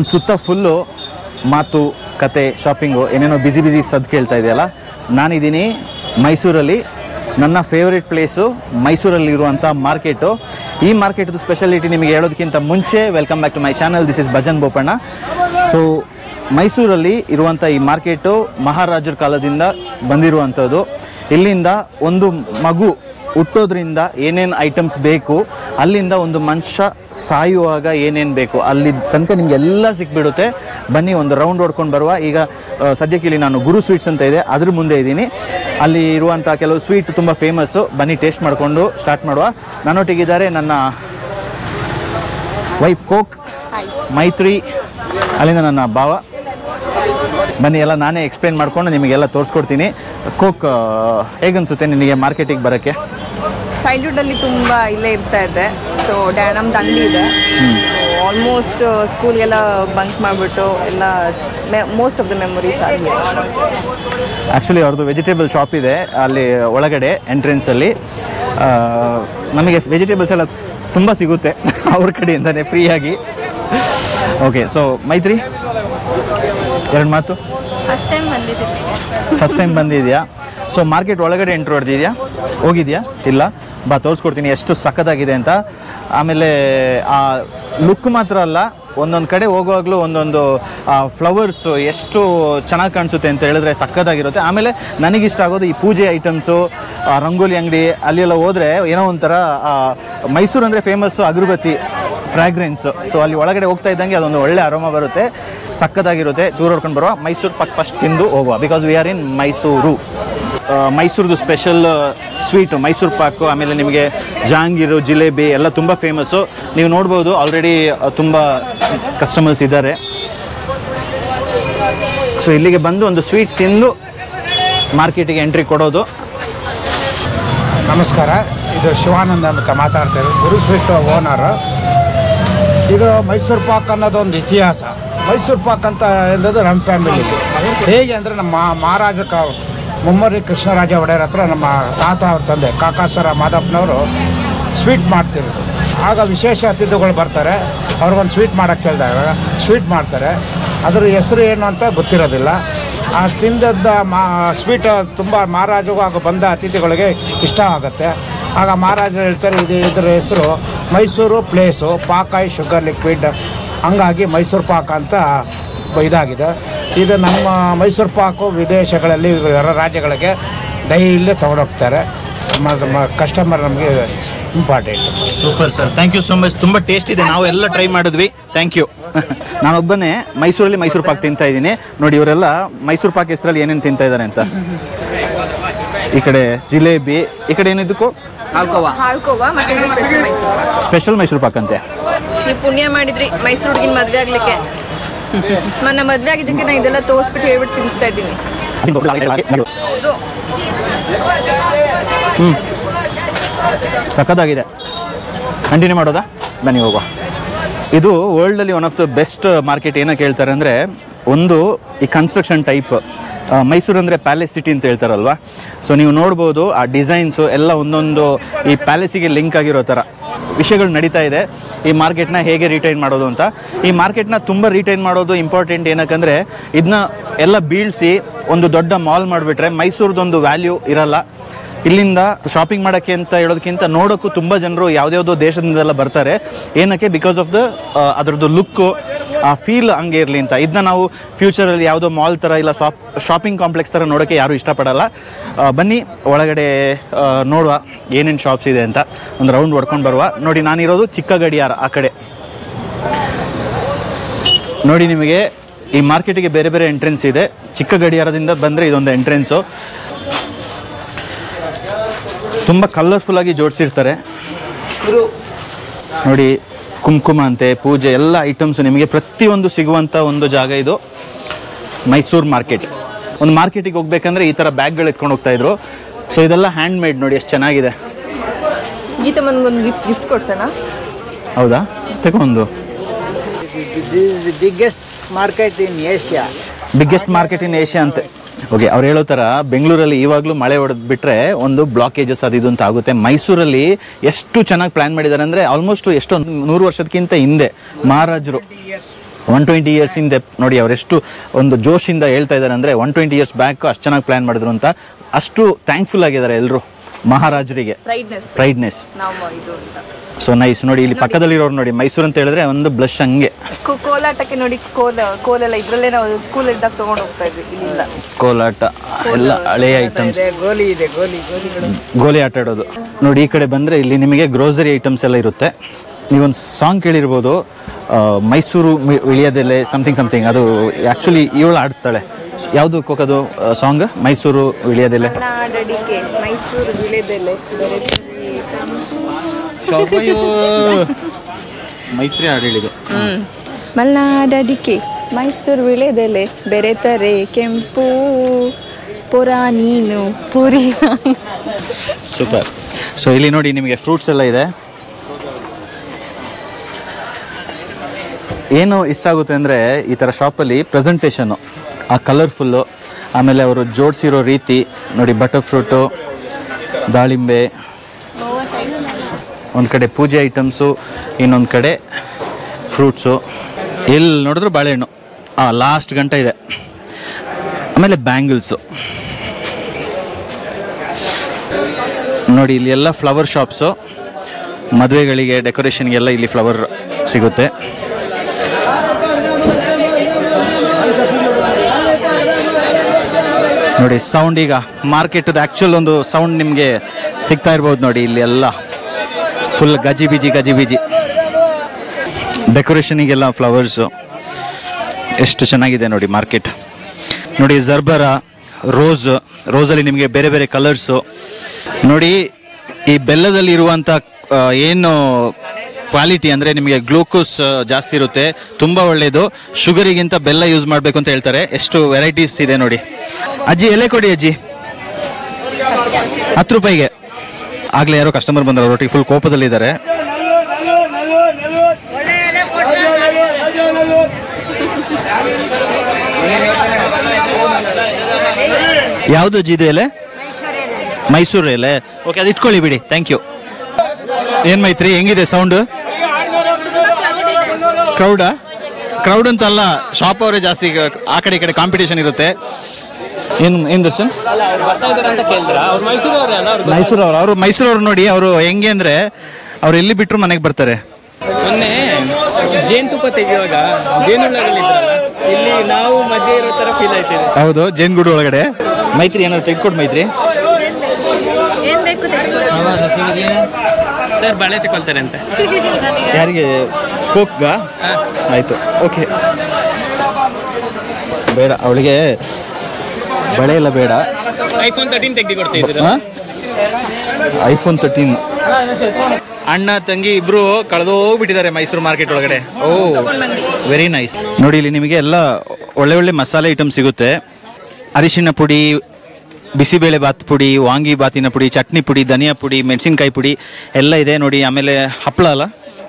ನನ್ನ ಸುತ್ತ ಫುಲ್ಲು ಮಾತು ಕತೆ ಶಾಪಿಂಗು ಏನೇನೋ ಬಿಸಿ ಬಿಸಿ ಸದ್ದು ಕೇಳ್ತಾ ಇದೆಯಲ್ಲ ನಾನಿದ್ದೀನಿ ಮೈಸೂರಲ್ಲಿ ನನ್ನ ಫೇವ್ರೆಟ್ ಪ್ಲೇಸು ಮೈಸೂರಲ್ಲಿರುವಂಥ ಮಾರ್ಕೆಟು ಈ ಮಾರ್ಕೆಟ್ದು ಸ್ಪೆಷಾಲಿಟಿ ನಿಮಗೆ ಹೇಳೋದಕ್ಕಿಂತ ಮುಂಚೆ welcome back to my channel this is Bhajan Bopanna so ಮೈಸೂರಲ್ಲಿ ಇರುವಂಥ ಈ ಮಾರ್ಕೆಟು ಮಹಾರಾಜರ ಕಾಲದಿಂದ ಬಂದಿರುವಂಥದ್ದು ಇಲ್ಲಿಂದ ಒಂದು ಮಗು ಹುಟ್ಟೋದ್ರಿಂದ ಏನೇನು ಐಟಮ್ಸ್ ಬೇಕು ಅಲ್ಲಿಂದ ಒಂದು ಮನುಷ್ಯ ಸಾಯುವಾಗ ಏನೇನು ಬೇಕು ಅಲ್ಲಿ ತನಕ ನಿಮ್ಗೆ ಎಲ್ಲ ಸಿಕ್ಬಿಡುತ್ತೆ ಬನ್ನಿ ಒಂದು ರೌಂಡ್ ಹೊಡ್ಕೊಂಡು ಬರುವ ಈಗ ಆ, ಸದ್ಯಕ್ಕೆ ಇಲ್ಲಿ ನಾನು ಗುರು ಸ್ವೀಟ್ಸ್ ಅಂತ ಇದೆ ಅದ್ರ ಮುಂದೆ ಇದ್ದೀನಿ ಅಲ್ಲಿ ಇರುವಂಥ ಕೆಲವು ಸ್ವೀಟ್ ತುಂಬ ಫೇಮಸ್ಸು ಬನ್ನಿ ಟೇಸ್ಟ್ ಮಾಡಿಕೊಂಡು ಸ್ಟಾರ್ಟ್ ಮಾಡುವ ನನ್ನೊಟ್ಟಿಗಿದ್ದಾರೆ ನನ್ನ ವೈಫ್ ಕೋಕ್ ಮೈತ್ರಿ ಅಲ್ಲಿಂದ ನನ್ನ ಭಾವ ಬನ್ನಿ ಎಲ್ಲ ನಾನೇ ಎಕ್ಸ್ಪ್ಲೇನ್ ಮಾಡ್ಕೊಂಡು ನಿಮಗೆಲ್ಲ ತೋರಿಸ್ಕೊಡ್ತೀನಿ ಕೋಕ್ ಆ, ಹೇಗನ್ಸುತ್ತೆ ನಿನಗೆ ಮಾರ್ಕೆಟಿಗೆ ಬರೋಕ್ಕೆ ಚೈಲ್ಡ್ಹುಡ್ಡಲ್ಲಿ ತುಂಬ ಇಲ್ಲೇ ಇರ್ತಾ ಇದ್ದೆ ಸೊ ಡ್ಯಾ ನಮ್ದು ಅಂಗಡಿ ಇದೆ ಆಲ್ಮೋಸ್ಟ್ ಸ್ಕೂಲ್ಗೆಲ್ಲ ಬಂಕ್ ಮಾಡಿಬಿಟ್ಟು ಎಲ್ಲ ಮೋಸ್ಟ್ ಆಫ್ ದ ಮೆಮೊರೀಸ್ ಆಗಿದೆ ಆ್ಯಕ್ಚುಲಿ ಅವ್ರದ್ದು ವೆಜಿಟೇಬಲ್ ಶಾಪ್ ಇದೆ ಅಲ್ಲಿ ಒಳಗಡೆ ಎಂಟ್ರೆನ್ಸಲ್ಲಿ ನಮಗೆ ವೆಜಿಟೇಬಲ್ಸ್ ಎಲ್ಲ ತುಂಬ ಸಿಗುತ್ತೆ ಅವ್ರ ಕಡೆಯಿಂದನೇ ಫ್ರೀಯಾಗಿ ಓಕೆ ಸೊ ಮೈತ್ರಿ ಎರಡು ಮಾತು ಫಸ್ಟ್ ಟೈಮ್ ಬಂದಿದ್ದೀನಿ ಫಸ್ಟ್ ಟೈಮ್ ಬಂದಿದ್ಯಾ ಸೊ ಮಾರ್ಕೆಟ್ ಒಳಗಡೆ ಎಂಟ್ರ್ ಹೊಡೆದಿದ್ಯಾ ಹೋಗಿದ್ಯಾ ಇಲ್ಲ ಬಾ ತೋರಿಸ್ಕೊಡ್ತೀನಿ ಎಷ್ಟು ಸಖತ್ತಾಗಿದೆ ಅಂತ ಆಮೇಲೆ ಆ ಲುಕ್ ಮಾತ್ರ ಅಲ್ಲ ಒಂದೊಂದು ಕಡೆ ಹೋಗುವಾಗಲೂ ಒಂದೊಂದು ಫ್ಲವರ್ಸು ಎಷ್ಟು ಚೆನ್ನಾಗಿ ಕಾಣಿಸುತ್ತೆ ಅಂತ ಹೇಳಿದ್ರೆ ಸಖತ್ತಾಗಿರುತ್ತೆ ಆಮೇಲೆ ನನಗಿಷ್ಟ ಆಗೋದು ಈ ಪೂಜೆ ಐಟಮ್ಸು ರಂಗೋಲಿ ಅಂಗಡಿ ಅಲ್ಲೆಲ್ಲ ಹೋದರೆ ಏನೋ ಒಂಥರ ಆ, ಮೈಸೂರು ಅಂದರೆ ಫೇಮಸ್ಸು ಅಗರಬತ್ತಿ ಫ್ರಾಗ್ರೆನ್ಸ್ ಸೊ ಅಲ್ಲಿ ಒಳಗಡೆ ಹೋಗ್ತಾ ಇದ್ದಂಗೆ ಅದೊಂದು ಒಳ್ಳೆ ಅರೋಮ ಬರುತ್ತೆ ಸಕ್ಕತ್ತಾಗಿರುತ್ತೆ ಟೂರ್ ಹೊಡ್ಕೊಂಡು ಬರುವ ಮೈಸೂರು ಪಕ್ ಫಸ್ಟ್ ತಿಂದು ಹೋಗುವ because we are in Mysuru ಆ, ಮೈಸೂರ್ದು ಸ್ಪೆಷಲ್ ಸ್ವೀಟು ಮೈಸೂರು ಪಾಕು ಆಮೇಲೆ ನಿಮಗೆ ಜಹಾಂಗೀರು ಜಿಲೇಬಿ ಎಲ್ಲ ತುಂಬ ಫೇಮಸ್ಸು ನೀವು ನೋಡ್ಬೋದು ಆಲ್ರೆಡಿ ತುಂಬ ಕಸ್ಟಮರ್ಸ್ ಇದ್ದಾರೆ ಸೊ ಇಲ್ಲಿಗೆ ಬಂದು ಒಂದು ಸ್ವೀಟ್ ತಿಂದು ಮಾರ್ಕೆಟಿಗೆ ಎಂಟ್ರಿ ಕೊಡೋದು ನಮಸ್ಕಾರ ಇದು ಶಿವಾನಂದ ಅಂತ ಮಾತಾಡ್ತೇವೆ ಗುರು ಸ್ವೀಟ್ ಓನರು ಇದು ಮೈಸೂರು ಪಾಕ್ ಅನ್ನೋದು ಒಂದು ಇತಿಹಾಸ ಮೈಸೂರು ಪಾಕ್ ಅಂತ ಹೇಳೋದು ನಮ್ಮ ಫ್ಯಾಮಿಲಿಗೆ ಹೇಗೆ ಅಂದರೆ ನಮ್ಮ ಮಹಾರಾಜ ಕ ಮುಮ್ಮರಿ ಕೃಷ್ಣರಾಜ ಒಡೆಯರ್ ಹತ್ರ ನಮ್ಮ ತಾತ ಅವ್ರ ತಂದೆ ಕಾಕಾಸರ ಮಾದಪ್ಪನವರು ಸ್ವೀಟ್ ಮಾಡ್ತಿರೋದು ಆಗ ವಿಶೇಷ ಅತಿಥಿಗಳು ಬರ್ತಾರೆ ಅವ್ರಿಗೊಂದು ಸ್ವೀಟ್ ಮಾಡೋಕ್ಕೆ ಕೇಳಿದಾಗ ಸ್ವೀಟ್ ಮಾಡ್ತಾರೆ ಅದ್ರ ಹೆಸರು ಏನು ಅಂತ ಗೊತ್ತಿರೋದಿಲ್ಲ ಆ ತಿಂದದ್ದ ಮಾ ಸ್ವೀಟ್ ತುಂಬ ಮಹಾರಾಜಗೂ ಹಾಗೂ ಬಂದ ಅತಿಥಿಗಳಿಗೆ ಇಷ್ಟ ಆಗುತ್ತೆ ಆಗ ಮಹಾರಾಜರು ಹೇಳ್ತಾರೆ ಇದು ಇದರ ಹೆಸರು ಮೈಸೂರು ಪ್ಲೇಸು ಪಾಕಾಯಿ ಶುಗರ್ ಲಿಕ್ವಿಡ್ ಹಂಗಾಗಿ ಮೈಸೂರು ಪಾಕ ಅಂತ ಬ- ಇದಾಗಿದೆ ಇದು ನಮ್ಮ ಮೈಸೂರು ಪಾಕು ವಿದೇಶಗಳಲ್ಲಿ ಹೊರ ರಾಜ್ಯಗಳಿಗೆ ಡೈಲಿ ತೊಗೊಂಡೋಗ್ತಾರೆ ಕಸ್ಟಮರ್ ನಮಗೆ important super sir thank you so much ತುಂಬ ಟೇಸ್ಟ್ ಇದೆ ನಾವು ಎಲ್ಲ ಟ್ರೈ ಮಾಡಿದ್ವಿ ಥ್ಯಾಂಕ್ ಯು ನಾನೊಬ್ಬನೇ ಮೈಸೂರಲ್ಲಿ ಮೈಸೂರು ಪಾಕ್ ತಿಂತಾ ಇದ್ದೀನಿ ನೋಡಿ ಇವರೆಲ್ಲ ಮೈಸೂರು ಪಾಕ್ ಹೆಸರಲ್ಲಿ ಏನೇನು ತಿಂತಾ ಇದ್ದಾರೆ ಅಂತ ಈ ಕಡೆ ಜಿಲೇಬಿ ಈ ಕಡೆ ಏನಿದಕ್ಕೂ ಹಾಲ್ಕೋವಾ ಹಾಲ್ಕೋವಾ ಮತ್ತೆ ಇದು ಸ್ಪೆಷಲ್ ಮೈಸೂರು ಸ್ಪೆಷಲ್ ಮೈಸೂರು ಪಾಕ್ ಅಂತೆ ನೀವು ಪುಣ್ಯ ಮಾಡಿದ್ರಿ ಮೈಸೂರು ಹುಡುಗಿನ ಮದುವೆ ಆಗ್ಲಿಕ್ಕೆ ನನ್ನ ಮದುವೆ ಆಗಿದ್ದಕ್ಕೆ ನಾನು ಇದೆಲ್ಲ ತೋರಿಸ್ಬಿಟ್ಟು ಹೇಳ್ಬಿಟ್ಟು ತಿನ್ನಿಸ್ತಾ ಇದ್ದೀನಿ ಹೌದು ಸಖತ್ತಾಗಿದೆ ಕಂಟಿನ್ಯೂ ಮಾಡೋದಾ ಬನ್ನಿ ಹೋಗುವ ಇದು ವರ್ಲ್ಡಲ್ಲಿ one of the best market ಏನಕ್ಕೆ ಹೇಳ್ತಾರೆ ಅಂದರೆ ಒಂದು ಈ ಕನ್ಸ್ಟ್ರಕ್ಷನ್ ಟೈಪ್ ಮೈಸೂರು ಅಂದರೆ ಪ್ಯಾಲೇಸ್ ಸಿಟಿ ಅಂತ ಹೇಳ್ತಾರಲ್ವಾ ಸೊ ನೀವು ನೋಡ್ಬೋದು ಆ ಡಿಸೈನ್ಸು ಎಲ್ಲ ಒಂದೊಂದು ಈ ಪ್ಯಾಲೇಸಿಗೆ ಲಿಂಕ್ ಆಗಿರೋ ಥರ ವಿಷಯಗಳು ನಡೀತಾ ಇದೆ ಈ ಮಾರ್ಕೆಟ್ನ ಹೇಗೆ ರಿಟೈನ್ ಮಾಡೋದು ಅಂತ ಈ ಮಾರ್ಕೆಟ್ನ ತುಂಬ ರಿಟೈನ್ ಮಾಡೋದು ಇಂಪಾರ್ಟೆಂಟ್ ಏನಕ್ಕಂದರೆ ಇದನ್ನ ಎಲ್ಲ ಬೀಳಿಸಿ ಒಂದು ದೊಡ್ಡ ಮಾಲ್ ಮಾಡಿಬಿಟ್ರೆ ಮೈಸೂರದೊಂದು ವ್ಯಾಲ್ಯೂ ಇರಲ್ಲ ಇಲ್ಲಿಂದ ಶಾಪಿಂಗ್ ಮಾಡೋಕ್ಕೆ ಅಂತ ಹೇಳೋದಕ್ಕಿಂತ ನೋಡೋಕ್ಕೂ ತುಂಬ ಜನರು ಯಾವುದ್ಯಾವುದೋ ದೇಶದಿಂದೆಲ್ಲ ಬರ್ತಾರೆ ಏನಕ್ಕೆ ಬಿಕಾಸ್ ಆಫ್ ದ ಅದರದ್ದು ಲುಕ್ಕು ಆ ಫೀಲ್ ಹಂಗೆ ಇರಲಿ ಅಂತ ಇದನ್ನ ನಾವು ಫ್ಯೂಚರಲ್ಲಿ ಯಾವುದೋ ಮಾಲ್ ಥರ ಇಲ್ಲ ಶಾಪ್ ಶಾಪಿಂಗ್ ಕಾಂಪ್ಲೆಕ್ಸ್ ಥರ ನೋಡೋಕ್ಕೆ ಯಾರೂ ಇಷ್ಟಪಡಲ್ಲ ಆ, ಬನ್ನಿ ಒಳಗಡೆ ಆ, ನೋಡುವ ಏನೇನು ಶಾಪ್ಸ್ ಇದೆ ಅಂತ ಒಂದು ರೌಂಡ್ ಹೊಡ್ಕೊಂಡು ಬರುವ ನೋಡಿ ನಾನಿರೋದು ಚಿಕ್ಕ ಗಡಿಯಾರ ಆ ಕಡೆ ನೋಡಿ ನಿಮಗೆ ಈ ಮಾರ್ಕೆಟಿಗೆ ಬೇರೆ ಬೇರೆ ಎಂಟ್ರೆನ್ಸ್ ಇದೆ ಚಿಕ್ಕ ಗಡಿಯಾರದಿಂದ ಬಂದರೆ ಇದೊಂದು ಎಂಟ್ರೆನ್ಸು ತುಂಬ ಕಲರ್ಫುಲ್ ಆಗಿ ಜೋಡಿಸಿರ್ತಾರೆ ನೋಡಿ ಕುಂಕುಮ ಅಂತೆ ಪೂಜೆ ಎಲ್ಲ ಐಟಮ್ಸ್ ನಿಮಗೆ ಪ್ರತಿಯೊಂದು ಸಿಗುವಂಥ ಒಂದು ಜಾಗ ಇದು ಮೈಸೂರು ಮಾರ್ಕೆಟ್ ಒಂದು ಮಾರ್ಕೆಟಿಗೆ ಹೋಗ್ಬೇಕಂದ್ರೆ ಈ ಥರ ಬ್ಯಾಗ್ಗಳು ಎತ್ಕೊಂಡು ಹೋಗ್ತಾ ಇದ್ರು ಸೊ ಇದೆಲ್ಲ ಹ್ಯಾಂಡ್ ಮೇಡ್ ನೋಡಿ ಎಷ್ಟು ಚೆನ್ನಾಗಿದೆ ಗೀತಾ ಮನ್ಗೊಂದು ಗಿಫ್ಟ್ ಗಿಫ್ಟ್ ಕೊಡ್ಸೋಣ ಹೌದಾ ತಗೊಂಡು This is the biggest market in Asia. Biggest market in Asia ಅಂತ ಓಕೆ ಅವ್ರು ಹೇಳೋ ಥರ ಬೆಂಗಳೂರಲ್ಲಿ ಇವಾಗಲೂ ಮಳೆ ಹೊಡೆದು ಬಿಟ್ರೆ ಒಂದು ಬ್ಲಾಕೇಜಸ್ ಅದು ಇದು ಅಂತ ಆಗುತ್ತೆ ಮೈಸೂರಲ್ಲಿ ಎಷ್ಟು ಚೆನ್ನಾಗಿ ಪ್ಲಾನ್ ಮಾಡಿದ್ದಾರೆ ಅಂದರೆ ಆಲ್ಮೋಸ್ಟ್ ಎಷ್ಟೋ ನೂರು ವರ್ಷದಕ್ಕಿಂತ ಹಿಂದೆ ಮಹಾರಾಜರು ಒನ್ ಟ್ವೆಂಟಿ ಇಯರ್ಸ್ ಹಿಂದೆ ನೋಡಿ ಅವರೆಷ್ಟು ಒಂದು ಜೋಶಿಂದ ಹೇಳ್ತಾ ಇದ್ದಾರೆ ಅಂದರೆ ಒನ್ ಟ್ವೆಂಟಿ ಇಯರ್ಸ್ ಬ್ಯಾಕ್ ಅಷ್ಟು ಚೆನ್ನಾಗಿ ಪ್ಲ್ಯಾನ್ ಮಾಡಿದ್ರು ಅಂತ ಅಷ್ಟು ಥ್ಯಾಂಕ್ಫುಲ್ ಆಗಿದ್ದಾರೆ ಎಲ್ಲರೂ ಮಹಾರಾಜರಿಗೆ ಪ್ರೈಡ್ನೆಸ್ ಪ್ರೈಡ್ನೆಸ್ ನಾವು ಇದು ಅಂತ ಸೊ ನೈಸ್ ನೋಡಿ ಇಲ್ಲಿ ಪಕ್ಕದಲ್ಲಿರೋರು ನೋಡಿ ಮೈಸೂರು ಅಂತ ಹೇಳಿದ್ರೆ ಒಂದು ಬ್ಲಶ್ ಹಂಗೆ ಕೋ- ಕೋಲಾಟಕ್ಕೆ ನೋಡಿ ಕೋಲ ಕೋಲೆಲ್ಲ ಇದ್ರಲ್ಲೇ ನಾವು ಸ್ಕೂಲ್ ಇದ್ದಾಗ ತಗೊಂಡು ಹೋಗ್ತಾ ಇದ್ವಿ ಇಲ್ಲಿಂದ ಕೋಲಾಟ ಎಲ್ಲ ಹಳೆಯ ಐಟಮ್ಸ್ ಗೋಲಿ ಇದೆ ಗೋಲಿ ಗೋಲಿಗಳು ಗೋಲಿ ಆಟ ಆಡೋದು ನೋಡಿ ಈ ಕಡೆ ಬಂದರೆ ಇಲ್ಲಿ ನಿಮಗೆ ಗ್ರೋಸರಿ ಐಟಮ್ಸ್ ಎಲ್ಲ ಇರುತ್ತೆ ನೀವೊಂದು ಸಾಂಗ್ ಕೇಳಿರ್ಬೋದು ಆ, ಮೈಸೂರು ಮಿ- ಇಳಿಯೋದೆಲೆ ಸಮಥಿಂಗ್ ಸಮಥಿಂಗ್ ಅದು ಆ್ಯಕ್ಚುಲಿ ಇವಳು ಆಡ್ತಾಳೆ ಯಾವುದು ಕೋಕದು ಸಾಂಗ್ ಮೈಸೂರು ಇಳಿಯೋದೆಲೆ ನಾಡಡಿಕೆ ಮೈಸೂರು ವಿಳೆದೆಲೆ ಮೈತ್ರಿ ಹಾಡು ಹೇಳಿದೆ ಹ್ಮ್ ಮಲ್ನಾಡಡಿಕೆ ಮೈಸೂರು ವಿಳೆದೆಲೆ ಬೆರೆತರೆ ಕೆಂಪು ಪುರ ನೀನು ಪುರಿ ಸೂಪರ್ ಸೊ ಇಲ್ಲಿ ನೋಡಿ ನಿಮಗೆ ಫ್ರೂಟ್ಸ್ ಎಲ್ಲ ಇದೆ ಏನು ಇಷ್ಟ ಆಗುತ್ತೆ ಅಂದರೆ ಈ ಥರ ಶಾಪಲ್ಲಿ ಪ್ರೆಸೆಂಟೇಷನ್ನು ಆ ಕಲರ್ಫುಲ್ಲು ಆಮೇಲೆ ಅವರು ಜೋಡಿಸಿರೋ ರೀತಿ ನೋಡಿ ಬಟರ್ ಫ್ರೂಟು ದಾಳಿಂಬೆ ಒಂದು ಕಡೆ ಪೂಜೆ ಐಟಮ್ಸು ಇನ್ನೊಂದು ಕಡೆ ಫ್ರೂಟ್ಸು ಎಲ್ಲಿ ನೋಡಿದ್ರು ಬಾಳೆಹಣ್ಣು ಹಾಂ ಲಾಸ್ಟ್ ಗಂಟೆ ಇದೆ ಆಮೇಲೆ ಬ್ಯಾಂಗಲ್ಸು ನೋಡಿ ಇಲ್ಲಿ ಎಲ್ಲ ಫ್ಲವರ್ ಶಾಪ್ಸು ಮದುವೆಗಳಿಗೆ ಡೆಕೋರೇಷನ್ಗೆಲ್ಲ ಇಲ್ಲಿ ಫ್ಲವರ್ ಸಿಗುತ್ತೆ ನೋಡಿ ಸೌಂಡ್ ಈಗ ಮಾರ್ಕೆಟ್ದು ಆ್ಯಕ್ಚುಲ್ ಒಂದು ಸೌಂಡ್ ನಿಮಗೆ ಸಿಗ್ತಾ ಇರ್ಬೋದು ನೋಡಿ ಇಲ್ಲಿ ಎಲ್ಲ ಫುಲ್ ಗಜಿ ಬಿಜಿ ಗಜಿ ಬಿಜಿ ಡೆಕೋರೇಷನಿಗೆಲ್ಲ ಫ್ಲವರ್ಸು ಎಷ್ಟು ಚೆನ್ನಾಗಿದೆ ನೋಡಿ ಮಾರ್ಕೆಟ್ ನೋಡಿ ಜರ್ಬರ ರೋಸ್ ರೋಸಲ್ಲಿ ನಿಮಗೆ ಬೇರೆ ಬೇರೆ ಕಲರ್ಸು ನೋಡಿ ಈ ಬೆಲ್ಲದಲ್ಲಿ ಇರುವಂಥ ಆ, ಏನು ಕ್ವಾಲಿಟಿ ಅಂದರೆ ನಿಮಗೆ ಗ್ಲೂಕೋಸ್ ಜಾಸ್ತಿ ಇರುತ್ತೆ ತುಂಬ ಒಳ್ಳೆಯದು ಶುಗರಿಗಿಂತ ಬೆಲ್ಲ ಯೂಸ್ ಮಾಡಬೇಕು ಅಂತ ಹೇಳ್ತಾರೆ ಎಷ್ಟು ವೆರೈಟೀಸ್ ಇದೆ ನೋಡಿ ಅಜ್ಜಿ ಎಲೆ ಕೊಡಿ ಅಜ್ಜಿ ಹತ್ತು ರೂಪಾಯಿಗೆ ಆಗಲೇ ಯಾರೋ ಕಸ್ಟಮರ್ ಬಂದರು ಅವರೊಟ್ಟಿಗೆ ಫುಲ್ ಕೋಪದಲ್ಲಿದ್ದಾರೆ ಯಾವುದು ಅಜ್ಜಿ ಇದು ಎಲೆ ಮೈಸೂರು ಎಲೆ ಓಕೆ ಅದು ಇಟ್ಕೊಳ್ಳಿ ಬಿಡಿ ಥ್ಯಾಂಕ್ ಯು ಏನ್ ಮೈತ್ರಿ ಹೆಂಗಿದೆ ಸೌಂಡ್ ಕ್ರೌಡಾ ಕ್ರೌಡ್ ಅಂತ ಅಲ್ಲ ಶಾಪ್ ಅವರೇ ಜಾಸ್ತಿ ಈಗ ಆ ಕಡೆ ಈ ಕಡೆ ಕಾಂಪಿಟೇಷನ್ ಇರುತ್ತೆ ಏನು ಏನು ದರ್ಶನ್ ಅಲ್ಲ ಅವ್ರು ಬರ್ತಾ ಇದಾರೆ ಅಂತ ಕೇಳಿದ್ರ ಅವ್ರು ಮೈಸೂರು ಅವ್ರೆ ಅಲ್ಲ ಅವ್ರು ಮೈಸೂರು ಅವರು ಅವರು ಮೈಸೂರು ಅವ್ರು ನೋಡಿ ಅವರು ಹೆಂಗೆ ಅಂದ್ರೆ ಅವ್ರು ಎಲ್ಲಿ ಬಿಟ್ಟರು ಮನೆಗೆ ಬರ್ತಾರೆ ಮೊನ್ನೆ ಜೇನುತುಪ್ಪ ತೆಗೆಯುವಾಗ ಜೇನುಳ್ಳಗಳಿದ್ರಲ್ಲ ಇಲ್ಲಿ ನಾವು ಮಧ್ಯೆ ಇರೋ ತರ ಫೀಲ್ ಆಯ್ತಿದೆ ಹೌದು ಜೇನ್ಗೂಡು ಒಳಗಡೆ ಮೈತ್ರಿ ಏನಾದ್ರು ತೆಗೆದುಕೊಟ್ಟು ಮೈತ್ರಿ ಸರ್ ಬಳೆ ತಗೊಳ್ತಾರೆ ಅಂತ ಯಾರಿಗೆ ಕೋಕ್ಗ ಆಯ್ತು ಓಕೆ ಬೇಡ ಅವಳಿಗೆ ಬಳೆ ಎಲ್ಲ ಬೇಡ ಐಫೋನ್ ತರ್ಟೀನ್ ತೆಗ್ದು ಕೊಡ್ತಾ ಇದ್ದೀರಾ ಐಫೋನ್ ತರ್ಟೀನ್ ಅಣ್ಣ ತಂಗಿ ಇಬ್ರು ಕಳೆದೋಗ್ಬಿಟ್ಟಿದ್ದಾರೆ ಮೈಸೂರು ಮಾರ್ಕೆಟ್ ಒಳಗಡೆ ಓ ವೆರಿ ನೈಸ್ ನೋಡಿ ಇಲ್ಲಿ ನಿಮಗೆ ಎಲ್ಲ ಒಳ್ಳೆ ಒಳ್ಳೆ ಮಸಾಲೆ ಐಟಮ್ ಸಿಗುತ್ತೆ ಅರಿಶಿಣ ಪುಡಿ ಬಿಸಿಬೇಳೆ ಬಾತ್ ಪುಡಿ ವಾಂಗಿ ಬಾತಿನ ಪುಡಿ ಚಟ್ನಿ ಪುಡಿ ಧನಿಯಾ ಪುಡಿ ಮೆಣಸಿನ್ಕಾಯಿ ಪುಡಿ ಎಲ್ಲ ಇದೆ ನೋಡಿ ಆಮೇಲೆ ಹಪ್ಪಳ ಅಲ್ಲ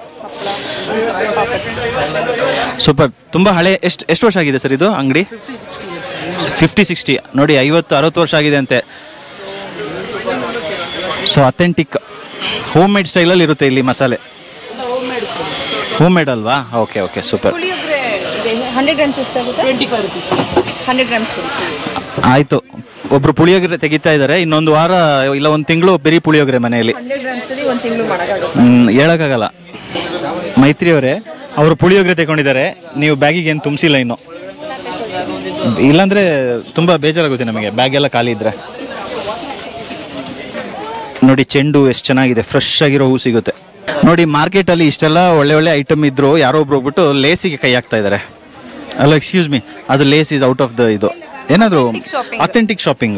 ಸೂಪರ್ ತುಂಬ ಹಳೆ ಎಷ್ಟು ಎಷ್ಟು ವರ್ಷ ಆಗಿದೆ ಸರ್ ಇದು ಅಂಗಡಿ ಫಿಫ್ಟಿ ಸಿಕ್ಸ್ಟಿ ನೋಡಿ ಐವತ್ತು ಅರವತ್ತು ವರ್ಷ ಆಗಿದೆ ಅಂತೆ ಸೊ ಅಥೆಂಟಿಕ್ ಹೋಮ್ ಮೇಡ್ ಸ್ಟೈಲಲ್ಲಿ ಇರುತ್ತೆ ಇಲ್ಲಿ ಮಸಾಲೆ ಹೋಮ್ ಮೇಡ್ ಅಲ್ವಾ ಓಕೆ ಓಕೆ ಸೂಪರ್ ಪುಳಿಯೋಗರೆ ಇದೆ ಹಂಡ್ರೆಡ್ ಗ್ರಾಮ್ಸ್ ಎಷ್ಟಾಗುತ್ತೆ twenty five rupees hundred grams ಕೊಡಿ ಆಯಿತು ಒಬ್ರು ಪುಳಿಯೋಗರೆ ತೆಗಿತಾ ಇದ್ದಾರೆ ಇನ್ನೊಂದು ವಾರ ಇಲ್ಲ ಒಂದು ತಿಂಗಳು ಬರೀ ಪುಳಿಯೋಗರೆ ಮನೆಯಲ್ಲಿ ಹಂಡ್ರೆಡ್ ಗ್ರಾಮ್ಸಲ್ಲಿ ಒಂದು ತಿಂಗಳು ಮಾಡೋಕ್ಕಾಗುತ್ತೆ ಹ್ಮ್, ಹೇಳಕ್ಕಾಗಲ್ಲ ಮೈತ್ರಿ ಅವರೇ ಅವರು ಪುಳಿಯೋಗರೆ ತಗೊಂಡಿದ್ದಾರೆ ನೀವು ಬ್ಯಾಗಿಗೆ ಏನು ತುಂಬಿಸಿಲ್ಲ ಇನ್ನು ಇಲ್ಲಾಂದ್ರೆ ತುಂಬಾ ಬೇಜಾರಾಗುತ್ತೆ ನಮಗೆ ಬ್ಯಾಗ್ ಎಲ್ಲ ಖಾಲಿ ಇದ್ರೆ ನೋಡಿ ಚೆಂಡು ಎಷ್ಟು ಚೆನ್ನಾಗಿದೆ ಫ್ರೆಶ್ ಆಗಿರೋ ಹೂ ಸಿಗುತ್ತೆ ನೋಡಿ ಮಾರ್ಕೆಟ್ ಅಲ್ಲಿ ಇಷ್ಟೆಲ್ಲ ಒಳ್ಳೆ ಒಳ್ಳೆ ಐಟಮ್ ಇದ್ರು ಯಾರೋ ಒಬ್ರು ಹೋಗ್ಬಿಟ್ಟು ಲೇಸಿಗೆ ಕೈ ಹಾಕ್ತಾ ಇದ್ದಾರೆ ಅಲ್ಲ ಎಕ್ಸ್ಕ್ಯೂಸ್ ಮಿ ಅದು Lays is out of the ಇದು ಏನಾದ್ರು shopping. ಅಥೆಂಟಿಕ್ ಶಾಪಿಂಗ್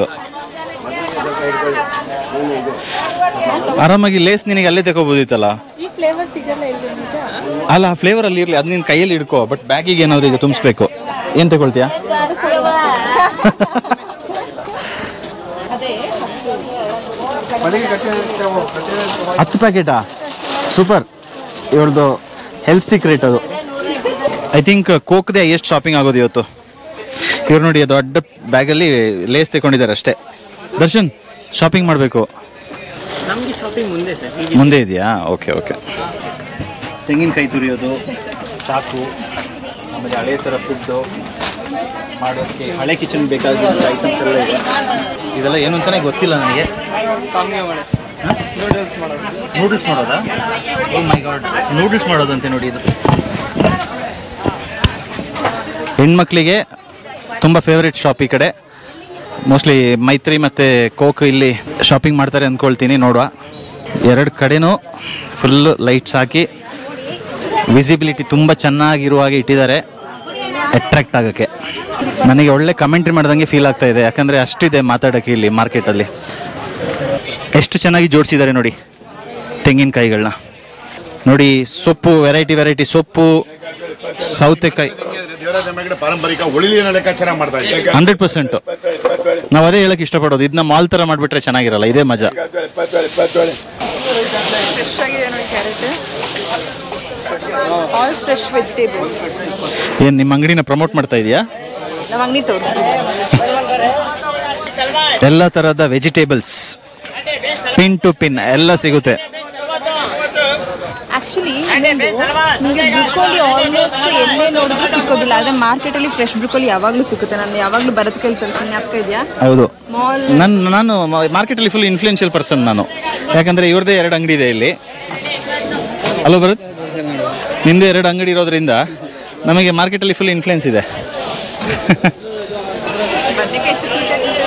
ಆರಾಮಾಗಿ ಲೇಸ್ ನಿನಗೆ ಅಲ್ಲೇ ತಗೋಬೋದಿತ್ತಲ್ಲ ಈ ಫ್ಲೇವರ್ ಸಿಗಲ್ಲ ಇಲ್ಲಿ ನಿಜ ಅಲ್ಲ ಆ ಫ್ಲೇವರ್ ಅಲ್ಲಿ ಇರ್ಲಿ ಅದು ನಿನ್ನ ಕೈಯಲ್ಲಿ ಇಡ್ಕೋ ಬಟ್ ಬ್ಯಾಗಿಗೆ ಏನಾದ್ರು ಈಗ ತುಂಬಿಸ್ಬೇಕು ಏನ್ ತಗೊಳ್ತೀಯಾ ಹತ್ತು ಪ್ಯಾಕೆಟಾ ಸೂಪರ್ ಇವಳ್ದು ಹೆಲ್ತ್ ಸೀಕ್ರೆಟ್ ಅದು ಐ ಥಿಂಕ್ ಕೋಕ್ದೆ ಎಷ್ಟು ಶಾಪಿಂಗ್ ಆಗೋದು ಇವತ್ತು ಇವ್ರು ನೋಡಿ ದೊಡ್ಡ ಬ್ಯಾಗಲ್ಲಿ ಲೇಸ್ ತಗೊಂಡಿದ್ದಾರೆ ಅಷ್ಟೇ ದರ್ಶನ್ ಶಾಪಿಂಗ್ ಮಾಡಬೇಕು ನಮ್ಗೆ ಶಾಪಿಂಗ್ ಮುಂದೆ ಸರ್ ಈಗ ಮುಂದೆ ಇದೆಯಾ ಓಕೆ ಓಕೆ ತೆಂಗಿನಕಾಯಿ ತುರಿಯೋದು ಚಾಕು ಆಮೇಲೆ ಹಳೆ ಥರ ಫುಡ್ಡು ಮಾಡೋಕ್ಕೆ ಹಳೆ ಕಿಚನ್ ಬೇಕಾಗಿರೋ ಐಟಮ್ಸ್ ಎಲ್ಲ ಇದೆ ಇದೆಲ್ಲ ಏನು ಅಂತಲೇ ಗೊತ್ತಿಲ್ಲ ನನಗೆ ನೂಡಲ್ಸ್ ಮಾಡೋದಾ ಓ ಮೈ ಗಾಡ್ ನೂಡಲ್ಸ್ ಮಾಡೋದಂತೆ ನೋಡಿ ಇದು ಹೆಣ್ಮಕ್ಳಿಗೆ ತುಂಬ ಫೇವ್ರೆಟ್ ಶಾಪ್ ಈ ಕಡೆ ಮೋಸ್ಟ್ಲಿ ಮೈತ್ರಿ ಮತ್ತು ಕೋಕ್ ಇಲ್ಲಿ ಶಾಪಿಂಗ್ ಮಾಡ್ತಾರೆ ಅಂದ್ಕೊಳ್ತೀನಿ ನೋಡುವ ಎರಡು ಕಡೆನೂ ಫುಲ್ಲು ಲೈಟ್ಸ್ ಹಾಕಿ ವಿಸಿಬಿಲಿಟಿ ತುಂಬ ಚೆನ್ನಾಗಿರುವ ಹಾಗೆ ಇಟ್ಟಿದ್ದಾರೆ ಅಟ್ರಾಕ್ಟ್ ಆಗೋಕ್ಕೆ ನನಗೆ ಒಳ್ಳೆ ಕಮೆಂಟ್ರಿ ಮಾಡ್ದಂಗೆ ಫೀಲ್ ಆಗ್ತಾ ಇದೆ ಯಾಕಂದರೆ ಅಷ್ಟಿದೆ ಮಾತಾಡೋಕ್ಕೆ ಇಲ್ಲಿ ಮಾರ್ಕೆಟಲ್ಲಿ ಎಷ್ಟು ಚೆನ್ನಾಗಿ ಜೋಡಿಸಿದ್ದಾರೆ ನೋಡಿ ತೆಂಗಿನಕಾಯಿಗಳನ್ನ ನೋಡಿ ಸೊಪ್ಪು ವೆರೈಟಿ ವೆರೈಟಿ ಸೊಪ್ಪು ಸೌತೆಕಾಯಿ ದೇವರಾಜ ಕಡೆ ಪಾರಂಪರಿಕ ಉಳಿಲಿನ ಲೆಕ್ಕಾಚಾರ ಮಾಡ್ತಾ ಇದ್ದಾರೆ ಹಂಡ್ರೆಡ್ ಪರ್ಸೆಂಟ್ ನಾವು ಅದೇ ಹೇಳಕ್ ಇಷ್ಟಪಡೋದು ಇದನ್ನ ಮಾಲ್ ಥರ ಮಾಡಿಬಿಟ್ರೆ ಚೆನ್ನಾಗಿರಲ್ಲ ಇದೇ ಮಜಾ ಫ್ರೆಶ್ ಆಗಿದೆ ನೋಡಿ ಕ್ಯಾರೆಟ್ ಆಲ್ ಫ್ರೆಶ್ ವೆಜಿಟೇಬಲ್ಸ್ ಏನು ನಿಮ್ಮ ಅಂಗಡಿನ ಪ್ರಮೋಟ್ ಮಾಡ್ತಾ ಇದೆಯಾ ನಮ್ಮ ಅಂಗಡಿ ತೋರಿಸ್ತೀವಿ ಎಲ್ಲ ಥರದ ವೆಜಿಟೇಬಲ್ಸ್ ಪಿನ್ ಟು ಪಿನ್ ಎಲ್ಲ ಸಿಗುತ್ತೆ ಆಕ್ಚುಲಿ ನಿಮಗೆ ಬ್ರೊಕೋಲಿ ಆಲ್ಮೋಸ್ಟ್ ಎಲ್ಲೇ ನೋಡಿದ್ರು ಸಿಕ್ಕೋದಿಲ್ಲ ಆದರೆ ಮಾರ್ಕೆಟಲ್ಲಿ ಫ್ರೆಶ್ ಬ್ರೊಕೋಲಿ ಯಾವಾಗಲೂ ಸಿಗುತ್ತೆ ನಾನು ಯಾವಾಗಲೂ ಬರೋದ್ ಕೇಳ್ತೀನಿ ಜ್ಞಾಪಕ ಇದೆಯಾ ಹೌದು ಮಾಲ್ ನನ್ನ ನಾನು ಮಾರ್ಕೆಟಲ್ಲಿ ಫುಲ್ ಇನ್ಫ್ಲೂಯೆನ್ಷಿಯಲ್ ಪರ್ಸನ್ ನಾನು ಯಾಕಂದರೆ ಇವ್ರದ್ದೇ ಎರಡು ಅಂಗಡಿ ಇದೆ ಇಲ್ಲಿ ಅಲೋ ಭರತ್ ನಿಂದು ಎರಡು ಅಂಗಡಿ ಇರೋದ್ರಿಂದ ನಮಗೆ ಮಾರ್ಕೆಟಲ್ಲಿ ಫುಲ್ ಇನ್ಫ್ಲುಯೆನ್ಸ್ ಇದೆ ಬದನೆಕಾಯಿ ಚಟ್ನಿ